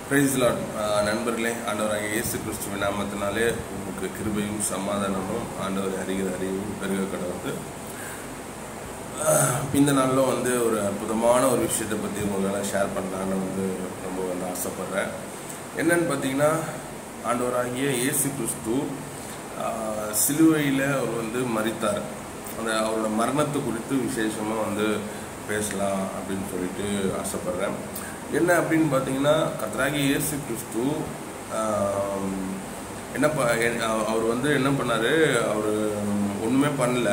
Price Lord நண்பர்களே ஆண்டவராகிய இயேசு கிறிஸ்துவின் நாமத்தினாலே உங்களுக்கு கிருபையும் சமாதானமும் ஆண்டவரை அறிகிற அறிவும் பெருக கடவுது இந்த நாளில் வந்து ஒரு அற்புதமான ஒரு விஷயத்தை பற்றி உங்களால் ஷேர் பண்ணலான்னு வந்து ரொம்ப வந்து ஆசைப்பட்றேன் என்னன்னு பார்த்தீங்கன்னா ஆண்டவராகிய இயேசு கிறிஸ்து ஆஹ், சிலுவையில் அவர் வந்து மரித்தார் அந்த அவரோட மரணத்தை குறித்து விசேஷமாக வந்து பேசலாம் அப்படின்னு சொல்லிட்டு ஆசைப்பட்றேன் என்ன அப்படின்னு பார்த்தீங்கன்னா கர்த்தராகிய இயேசு கிறிஸ்து ஆஹ், என்ன ப எ- அவர் வந்து என்ன பண்ணார் அவர் ஒன்றுமே பண்ணல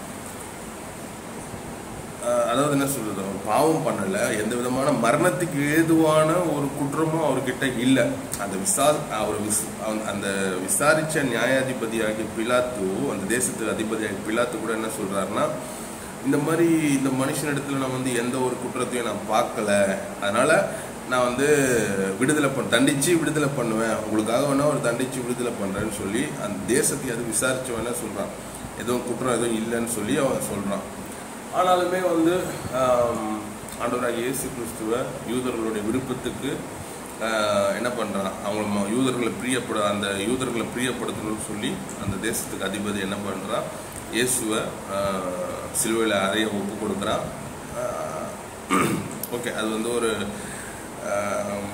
அஹ் அதாவது என்ன சொல்றது அவர் பாவம் பண்ணல எந்த விதமான மரணத்துக்கு ஏதுவான ஒரு குற்றமும் அவர்கிட்ட இல்லை அந்த விசா அவர் விஸ் அவன் அந்த விசாரிச்ச நியாயாதிபதியாகிய பிலாத்து அந்த தேசத்து அதிபதியாகிய பிலாத்து கூட என்ன சொல்றாருன்னா இந்த மாதிரி இந்த மனுஷனிடத்துல நான் வந்து எந்த ஒரு குற்றத்தையும் நான் பார்க்கல அதனால நான் வந்து விடுதலை பண்ண தண்டிச்சு விடுதலை பண்ணுவேன் உங்களுக்காக வேணா ஒரு தண்டிச்சு விடுதலை பண்றேன்னு சொல்லி அந்த தேசத்தை அது விசாரிச்சு வேணா சொல்றான் எதுவும் குற்றம் எதுவும் இல்லைன்னு சொல்லி அவன் சொல்றான் ஆனாலுமே வந்து ஆம், ஆண்டவராகிய இயேசு கிறிஸ்துவ யூதர்களுடைய விருப்பத்துக்கு ஆஹ், என்ன பண்ணுறான் அவங்கள ம- யூதர்களை பிரியப்பட அந்த யூதர்களை பிரியப்படுத்தணும்னு சொல்லி அந்த தேசத்துக்கு அதிபதி என்ன பண்ணுறான் இயேசுவை சிலுவையில் அறைய ஒப்பு கொடுக்குறான் ஓகே அது வந்து ஒரு ஆம்,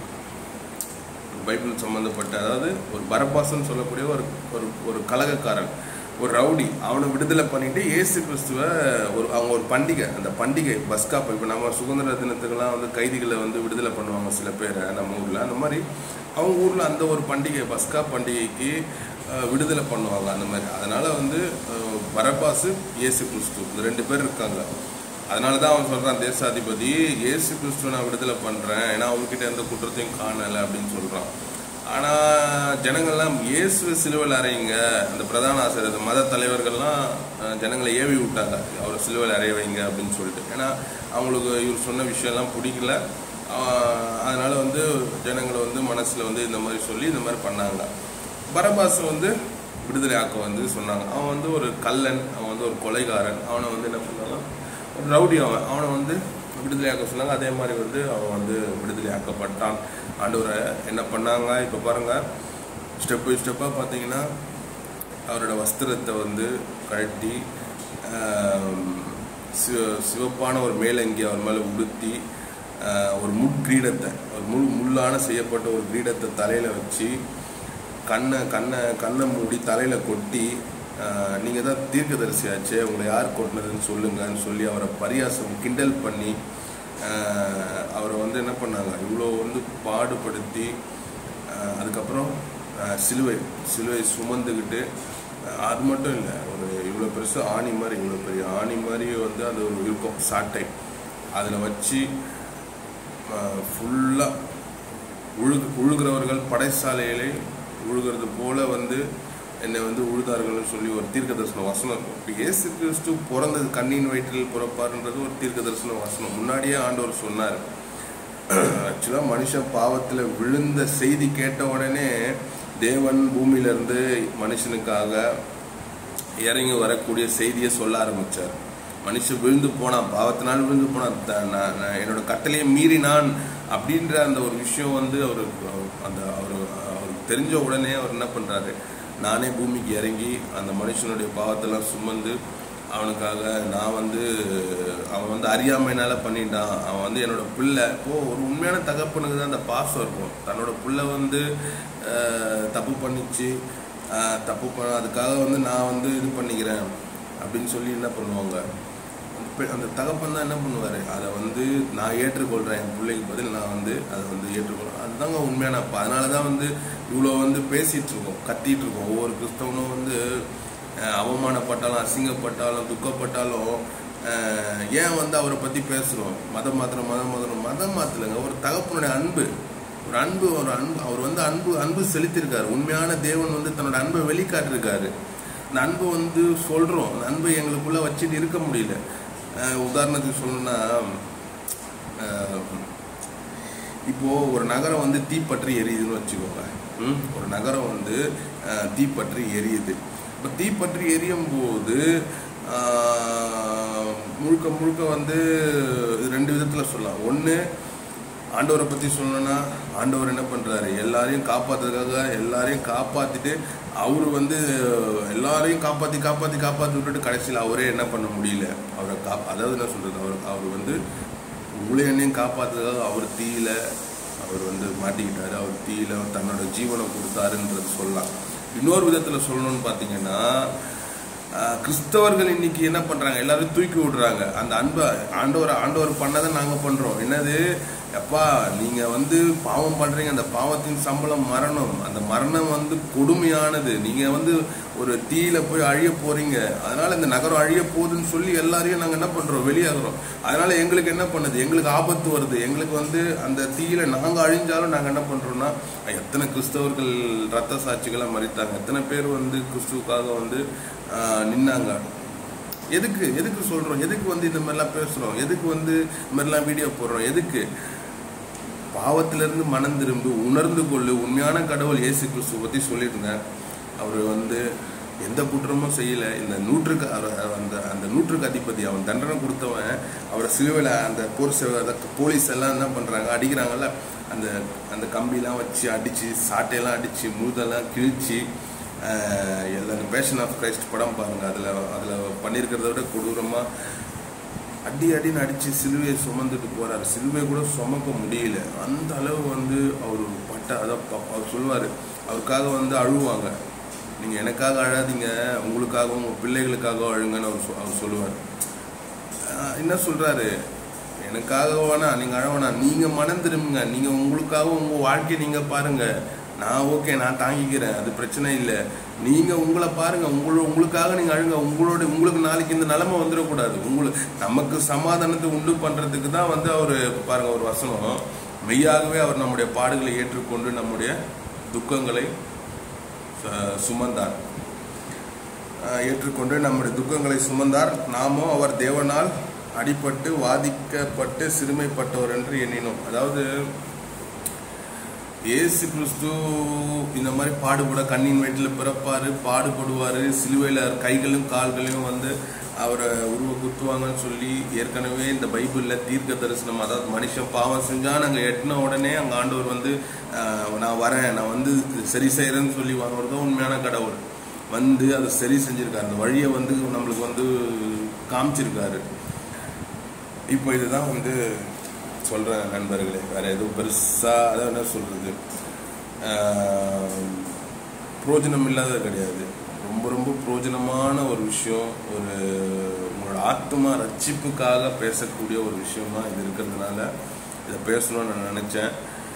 பைபிள் சம்மந்தப்பட்ட அதாவது ஒரு பரபாசன்னு சொல்லக்கூடிய ஒரு ஒரு ஒரு கலகக்காரன் ஒரு ரவுடி அவனை விடுதலை பண்ணிட்டு இயேசு கிறிஸ்துவ ஒரு அவங்க ஒரு பண்டிகை அந்த பண்டிகை பஸ்காப் இப்போ நம்ம சுதந்திர தினத்துக்கெல்லாம் வந்து கைதிகளை வந்து விடுதலை பண்ணுவாங்க சில பேர் நம்ம ஊரில் அந்த மாதிரி அவங்க ஊரில் அந்த ஒரு பண்டிகை பஸ்கா பண்டிகைக்கு அஹ், விடுதலை பண்ணுவாங்க அந்த மாதிரி அதனால வந்து அஹ், பரபாசு இயேசு கிறிஸ்து இந்த ரெண்டு பேர் இருக்காங்க அதனால தான் அவன் சொல்றான் தேசாதிபதி இயேசு கிறிஸ்துவ நான் விடுதலை பண்றேன் ஏன்னா அவங்ககிட்ட எந்த குற்றத்தையும் காணலை அப்படின்னு சொல்றான் ஆனா ஜனங்கள்லாம் இயேசு சிலுவையில் அறையுங்க அந்த பிரதான ஆசிரியர் அந்த மத தலைவர்கள்லாம் அஹ், ஜனங்களை ஏவி விட்டாங்க அவர் சிலுவையில் அறைய வைங்க அப்படின்னு சொல்லிட்டு ஏன்னா அவங்களுக்கு இவர் சொன்ன விஷயம்லாம் பிடிக்கல ஆஹ், அதனால வந்து ஜனங்களை வந்து மனசுல வந்து இந்த மாதிரி சொல்லி இந்த மாதிரி பண்ணாங்க பரபாஸ் வந்து விடுதலை ஆக்க வந்து சொன்னாங்க அவன் வந்து ஒரு கள்ளன் அவன் வந்து ஒரு கொலைகாரன் அவனை வந்து என்ன பண்ணாங்க ஒரு ரவுடி அவன் அவனை வந்து விடுதலையாக்க சொன்னாங்க அதே மாதிரி வந்து அவன் வந்து விடுதலையாக்கப்பட்டான் ஆண்டவரை என்ன பண்ணாங்க இப்போ பாருங்க ஸ்டெப் பை ஸ்டெப்பாக பார்த்தீங்கன்னா அவரோட வஸ்திரத்தை வந்து கழட்டி ஆம், சிவ- சிவப்பான ஒரு மேலங்கி அவர் மேலே உடுத்தி ஆஹ், ஒரு முட்கிரீடத்தை ஒரு முள் முள்ளான செய்யப்பட்ட ஒரு கிரீடத்தை தலையில் வச்சு கண்ணை கண்ணை கண்ணை மூடி தலையில் கொட்டி ஆஹ், நீங்க தான் தீர்க்கதரிசியாச்சே உங்களை யார் கொட்டினதுன்னு சொல்லுங்கன்னு சொல்லி அவரை பரியாசம் கிண்டல் பண்ணி ஆஹ், அவரை வந்து என்ன பண்ணாங்க இவ்வளோ வந்து பாடுபடுத்தி ஆஹ், அதுக்கப்புறம் ஆஹ், சிலுவை சிலுவை சுமந்துக்கிட்டு ஆஹ், அது மட்டும் இல்லை ஒரு இவ்வளோ பெருசு ஆணி மாதிரி இவ்வளோ பெரிய ஆணி மாதிரி வந்து அது ஒரு இருக்கும் சாட்டை அதில் வச்சு ஃபுல்லாக உழுகு உழுகிறவர்கள் படைசாலையிலே உழுகிறது போல வந்து என்னை வந்து உழுதார்கள்னு சொல்லி ஒரு தீர்க்க தரிசன வசனம் இருக்கும் இப்போ இயேசு கிறிஸ்து பிறந்தது கண்ணின் வயிற்றில் பிறப்பாருன்றது ஒரு தீர்க்க தரிசன வசனம் முன்னாடியே ஆண்டவர் சொன்னார் ஆக்சுவலாக மனுஷன் பாவத்தில் விழுந்த செய்தி கேட்ட உடனே தேவன் பூமியிலிருந்து மனுஷனுக்காக இறங்கி வரக்கூடிய செய்தியை சொல்ல ஆரம்பிச்சார் மனுஷன் விழுந்து போனான் பாவத்தினால் விழுந்து போனான் த- நான் நான் என்னோட கட்டளையை மீறினான் அப்படின்ற அந்த ஒரு விஷயம் வந்து அவருக்கு அந்த அவர் அவருக்கு தெரிஞ்ச உடனே அவர் என்ன பண்றாரு நானே பூமிக்கு இறங்கி அந்த மனுஷனுடைய பாவத்தெல்லாம் சுமந்து அவனுக்காக நான் வந்து அவன் வந்து அறியாமைனால பண்ணிட்டான் அவன் வந்து என்னோட பிள்ளை இப்போ ஒரு உண்மையான தகப்பனுக்கு தான் அந்த பாசம் இருக்கும் தன்னோட பிள்ளை வந்து அஹ், தப்பு பண்ணிச்சு ஆஹ் தப்பு பண்ண அதுக்காக வந்து நான் வந்து இது பண்ணிக்கிறேன் அப்படின்னு சொல்லி என்ன பண்ணுவாங்க இப்ப அந்த தகப்பன் தான் என்ன பண்ணுவார் அதை வந்து நான் ஏற்றுக்கொள்கிறேன் என் பிள்ளைக்கு பதில் நான் வந்து அதை வந்து ஏற்றுக்கொள்கிறேன் அதுதாங்க உண்மையான அப்பா அதனால தான் வந்து இவ்வளோ வந்து பேசிகிட்டு இருக்கோம் கத்திட்டு இருக்கோம் ஒவ்வொரு கிறிஸ்தவனும் வந்து ஆஹ் அவமானப்பட்டாலும் அசிங்கப்பட்டாலும் துக்கப்பட்டாலும் ஆஹ் ஏன் வந்து அவரை பற்றி பேசுகிறோம் மதம் மாத்திரம் மதம் மாத்திரம் மதம் மாத்தலைங்க ஒரு தகப்பனுடைய அன்பு ஒரு அன்பு ஒரு அன்பு அவர் வந்து அன்பு அன்பு செலுத்தியிருக்காரு உண்மையான தேவன் வந்து தன்னோட அன்பை வெளிக்காட்டிருக்காரு அந்த அன்பு வந்து சொல்றோம் அந்த அன்பை எங்களுக்குள்ள வச்சுட்டு இருக்க முடியல அஹ் உதாரணத்துக்கு சொல்லணும்னா அஹ் இப்போ ஒரு நகரம் வந்து தீப்பற்றி எரியுதுன்னு வச்சுக்கோங்க ம்? ஒரு நகரம் வந்து அஹ், தீப்பற்றி எரியுது இப்போ தீப்பற்றி எரியும் போது ஆஹ், முழுக்க முழுக்க வந்து இது ரெண்டு விதத்தில் சொல்லலாம் ஒன்று ஆண்டவரை பற்றி சொல்லணும்னா ஆண்டவர் என்ன பண்ணுறாரு எல்லாரையும் காப்பாற்றுறதுக்காக எல்லாரையும் காப்பாற்றிட்டு அவர் வந்து எல்லாரையும் காப்பாற்றி காப்பாற்றி காப்பாற்றி விட்டுட்டு கடைசியில் அவரே என்ன பண்ண முடியல அவரை கா அதாவது என்ன சொல்கிறது அவர் அவர் வந்து உங்களை என்னையும் காப்பாற்றுறதுக்காக அவர் தீயில அவர் வந்து மாட்டிக்கிட்டாரு அவர் தீயில தன்னோட ஜீவனை கொடுத்தாருன்றது சொல்லலாம் இன்னொரு விதத்தில் சொல்லணும்னு பார்த்தீங்கன்னா ஆஹ், கிறிஸ்தவர்கள் இன்னைக்கு என்ன பண்றாங்க எல்லாரும் தூக்கி விடுறாங்க அந்த அன்பை ஆண்டவர் ஆண்டவர் பண்ணதை நாங்க பண்றோம் என்னது எப்பா நீங்க வந்து பாவம் பண்றீங்க அந்த பாவத்தின் சம்பளம் மரணம் அந்த மரணம் வந்து கொடுமையானது நீங்க வந்து ஒரு தீயில போய் அழிய போறீங்க அதனால இந்த நகரம் அழிய போகுதுன்னு சொல்லி எல்லாரையும் நாங்க என்ன பண்றோம் வெளியாகிறோம் அதனால எங்களுக்கு என்ன பண்ணுது எங்களுக்கு ஆபத்து வருது எங்களுக்கு வந்து அந்த தீயில நாங்க அழிஞ்சாலும் நாங்க என்ன பண்றோம்னா எத்தனை கிறிஸ்தவர்கள் ரத்த சாட்சிகளா மறித்தாங்க எத்தனை பேர் வந்து கிறிஸ்துவுக்காக வந்து ஆஹ், நின்னாங்க எதுக்கு எதுக்கு சொல்றோம் எதுக்கு வந்து இந்த மாதிரிலாம் பேசுறோம் எதுக்கு வந்து இந்த மாதிரிலாம் வீடியோ போடுறோம் எதுக்கு பாவத்திலிருந்து மனம் திரும்பி உணர்ந்து கொள்ளு உண்மையான கடவுள் இயேசு கிறிஸ்துவ பத்தி சொல்லியிருந்தேன் அவர் வந்து எந்த குற்றமும் செய்யல இந்த நூற்றுக்கு அவர் அந்த அந்த நூற்றுக்கு அதிபதி அவன் தண்டனை கொடுத்தவன் அவரை சிலுவையில் அந்த போர் சேவை அந்த போலீஸ் எல்லாம் என்ன பண்றாங்க அடிக்கிறாங்கல்ல அந்த அந்த கம்பிலாம் வச்சு அடிச்சு சாட்டையெல்லாம் அடிச்சு முழுதெல்லாம் கிழிச்சு ஆஹ், எல்லா பேஷன் ஆஃப் கிரைஸ்ட் படம் பாருங்க அதுல அதுல பண்ணியிருக்கிறத விட கொடூரமா அடி அடின்னு அடிச்சு சிலுவையை சுமந்துட்டு போறாரு சிலுவையை கூட சுமக்க முடியல அந்த அளவு வந்து அவர் பட்ட அதான் ப- அவர் சொல்லுவாரு அவருக்காக வந்து அழுவாங்க நீங்க எனக்காக அழாதீங்க உங்களுக்காகவும் உங்க பிள்ளைகளுக்காக அழுங்கன்னு அவர் சொ- அவர் சொல்லுவார் ஆஹ் என்ன சொல்றாரு எனக்காக வேணா நீங்க அழ வேணாம் நீங்க மனம் திரும்புங்க நீங்க உங்களுக்காக உங்க வாழ்க்கையை நீங்க பாருங்க நான் ஓகே நான் தாங்கிக்கிறேன் அது பிரச்சனை இல்லை நீங்க உங்களை பாருங்க உங்களோட உங்களுக்காக நீங்க அழுங்க உங்களோட உங்களுக்கு நாளைக்கு இந்த நிலைமை வந்துடக்கூடாது உங்களுக்கு நமக்கு சமாதானத்தை உண்டு பண்றதுக்கு தான் வந்து அவர் பாருங்க ஒரு வசனம் மெய்யாகவே அவர் நம்முடைய பாடுகளை ஏற்றுக்கொண்டு நம்முடைய துக்கங்களை அஹ், சுமந்தார் அஹ், ஏற்றுக்கொண்டு நம்முடைய துக்கங்களை சுமந்தார் நாமோ அவர் தேவனால் அடிபட்டு வாதிக்கப்பட்டு சிறுமைப்பட்டவர் என்று எண்ணினோம் அதாவது இயேசு கிறிஸ்து இந்த மாதிரி பாடுபட கண்ணின் வயிற்றில் பிறப்பாரு பாடுபடுவாரு சிலுவையில் கைகளும் கால்களையும் வந்து அவரை உருவ குத்துவாங்கன்னு சொல்லி ஏற்கனவே இந்த பைபிளில் தீர்க்க தரிசனம் அதாவது மனுஷன் பாவம் செஞ்சா நாங்கள் எட்டின உடனே அங்கே ஆண்டவர் வந்து ஆஹ், நான் வரேன் நான் வந்து சரி செய்கிறேன்னு சொல்லி வாங்குறது தான் உண்மையான கடவுள் வந்து அதை சரி செஞ்சிருக்காரு அந்த வழியை வந்து நம்மளுக்கு வந்து காமிச்சிருக்காரு இப்போ இதுதான் வந்து சொல்கிறேன் நண்பர்களே வேற எதுவும் பெருசாக அதான் என்ன சொல்கிறது புரோஜனம் இல்லாதது கிடையாது ரொம்ப ரொம்ப புரோஜனமான ஒரு விஷயம் ஒரு உங்களோட ஆத்மா ரட்சிப்புக்காக பேசக்கூடிய ஒரு விஷயமா இது இருக்கிறதுனால இதை பேசணும்னு நான் நினச்சேன்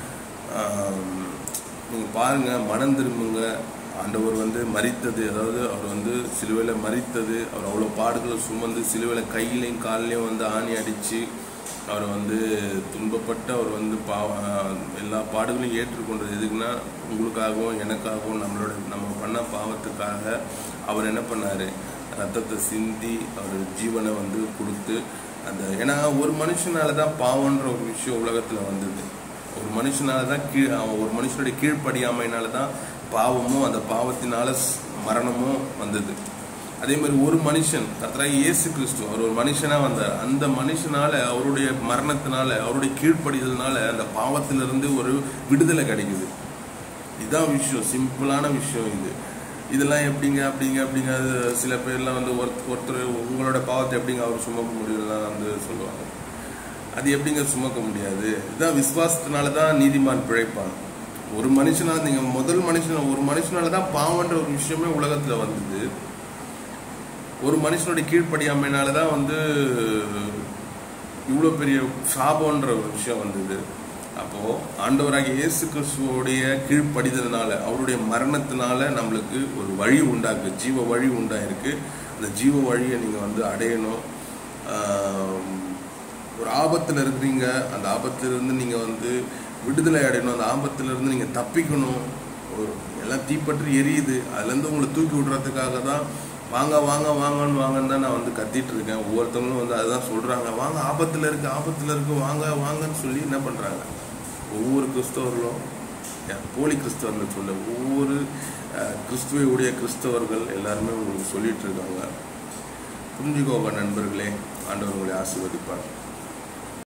நீங்கள் பாருங்கள் மனம் திரும்புங்க ஆண்டவர் வந்து மறித்தது அதாவது அவர் வந்து சிலுவையில் மறித்தது அவர் அவ்வளோ பாடுகளை சுமந்து சிலுவையில் கையிலையும் கால்லையும் வந்து ஆணி அடித்து அவர் வந்து துன்பப்பட்டு அவர் வந்து பாவ எல்லா பாடுகளையும் ஏற்றுக்கொண்டது எதுக்குன்னா உங்களுக்காகவும் எனக்காகவும் நம்மளோட நம்ம பண்ண பாவத்துக்காக அவர் என்ன பண்ணார் ரத்தத்தை சிந்தி அவர் ஜீவனை வந்து கொடுத்து அந்த ஏன்னா ஒரு மனுஷனால தான் பாவன்ற ஒரு விஷயம் உலகத்தில் வந்தது ஒரு மனுஷனால தான் கீழ் அவன் ஒரு மனுஷனுடைய கீழ்ப்படியாமையினால தான் பாவமும் அந்த பாவத்தினால ஸ்- மரணமும் வந்தது அதே மாதிரி ஒரு மனுஷன் கர்த்தராகி இயேசு கிறிஸ்து அவர் ஒரு மனுஷனா வந்தார் அந்த மனுஷனால அவருடைய மரணத்தினால அவருடைய கீழ்ப்படிதல்னால அந்த பாவத்திலிருந்து ஒரு விடுதலை கிடைக்குது இதுதான் விஷயம் சிம்பிளான விஷயம் இது இதெல்லாம் எப்படிங்க அப்படிங்க அப்படிங்க அது சில பேர்லாம் வந்து ஒருத்தர் ஒருத்தர் உங்களோட பாவத்தை எப்படிங்க அவர் சுமக்க முடியும்லாம் வந்து சொல்லுவாங்க அது எப்படிங்க சுமக்க முடியாது இதுதான் விசுவாசத்தினால தான் நீதிமான் பிழைப்பான் ஒரு மனுஷனால நீங்க முதல் மனுஷன் ஒரு மனுஷனால தான் பாவன்ற ஒரு விஷயமே உலகத்துல வந்தது ஒரு மனுஷனுடைய கீழ்ப்படியாமைனால தான் வந்து இவ்வளோ பெரிய சாபம்ன்ற ஒரு விஷயம் வந்தது அப்போ ஆண்டவராகிய இயேசு கிறிஸ்துவோடைய கீழ்ப்படிதல்னால அவருடைய மரணத்தினால நம்மளுக்கு ஒரு வழி உண்டாக்கு ஜீவ வழி உண்டாயிருக்கு அந்த ஜீவ வழியை நீங்கள் வந்து அடையணும் ஆம், ஒரு ஆபத்தில் இருக்கிறீங்க அந்த ஆபத்திலிருந்து நீங்கள் வந்து விடுதலை அடையணும் அந்த ஆபத்திலிருந்து நீங்கள் தப்பிக்கணும் ஒரு எல்லாம் தீப்பற்றி எரியுது அதுலேருந்து உங்களை தூக்கி விடுறதுக்காக தான் வாங்க வாங்க வாங்கன்னு வாங்கன்னு தான் நான் வந்து கத்திட்டு இருக்கேன் ஒவ்வொருத்தவங்களும் வந்து அதுதான் சொல்கிறாங்க வாங்க ஆபத்தில் இருக்கு ஆபத்தில் இருக்கு வாங்க வாங்கன்னு சொல்லி என்ன பண்ணுறாங்க ஒவ்வொரு கிறிஸ்தவர்களும் ஏன் போலி கிறிஸ்தவர்கள் சொல்ல ஒவ்வொரு அஹ், கிறிஸ்துவை உடைய கிறிஸ்தவர்கள் எல்லாருமே உங்களுக்கு சொல்லிட்டு இருக்காங்க புரிஞ்சுக்கோங்க நண்பர்களே ஆண்டவர் உங்களை ஆசீர்வதிப்பார்